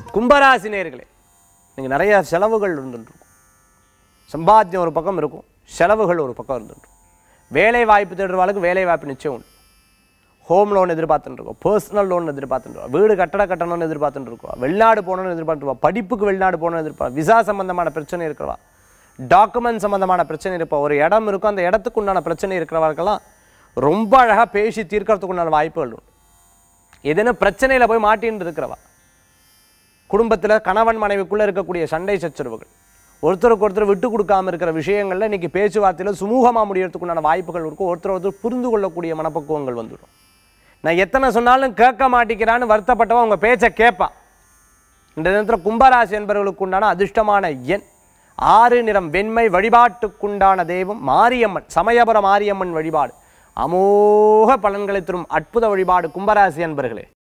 கும்பராசி நேர்களே நீங்கள் நிறைய செலவுகள் இருந்துருக்கும் சம்பாத்தியம் ஒரு பக்கம் இருக்கும் செலவுகள் ஒரு பக்கம் இருந்துருக்கும் வேலை வாய்ப்பு தேடுறவாளுக்கு வேலை வாய்ப்பு நிச்சயம் உண்டு ஹோம் லோன் எதிர்பார்த்துட்டு இருக்கோம் பர்சனல் லோன் எதிர்பார்த்துட்டு இருக்கோம் வீடு கட்டட கட்டணும்னு எதிர்பார்த்துட்டு இருக்கோம் வெளிநாடு போகணும்னு எதிர்பார்த்துட்டு இருக்கோம் படிப்புக்கு வெளிநாடு போகணும்னு எதிர்பார்த்து விசா சம்பந்தமான பிரச்சனை இருக்கிறவா டாக்குமெண்ட் சம்பந்தமான பிரச்சனை இருப்பா ஒரு இடம் இருக்கும் அந்த இடத்துக்கு உண்டான பிரச்சனை இருக்கிறவர்களுக்கெல்லாம் ரொம்ப அழகாக பேசி தீர்க்கறதுக்கு உண்டான வாய்ப்புகள் உண்டு ஏதேனும் பிரச்சனையில் போய் மாட்டின்னு இருக்கிறவா குடும்பத்தில் கணவன் மனைவிக்குள்ளே இருக்கக்கூடிய சண்டை சச்சரவுகள் ஒருத்தருக்கு ஒருத்தர் விட்டு கொடுக்காம இருக்கிற விஷயங்கள்ல இன்னைக்கு பேச்சுவார்த்தையில் சுமூகமாக முடியறதுக்கு உண்டான வாய்ப்புகள் இருக்கும் ஒருத்தர் ஒருத்தர் புரிந்து கொள்ளக்கூடிய மனப்பக்குவங்கள் வந்துடும் நான் எத்தனை சொன்னாலும் கேட்க மாட்டேங்கிறான்னு வருத்தப்பட்டவன் உங்கள் பேச்சை கேட்பான் இந்த தினத்தில் கும்பராசி என்பவர்களுக்கு உண்டான அதிர்ஷ்டமான எண் ஆறு நிறம் வெண்மை வழிபாட்டுக்குண்டான தெய்வம் மாரியம்மன் சமயபுர மாரியம்மன் வழிபாடு அமோக பலன்களை தரும் அற்புத வழிபாடு கும்பராசி என்பர்களே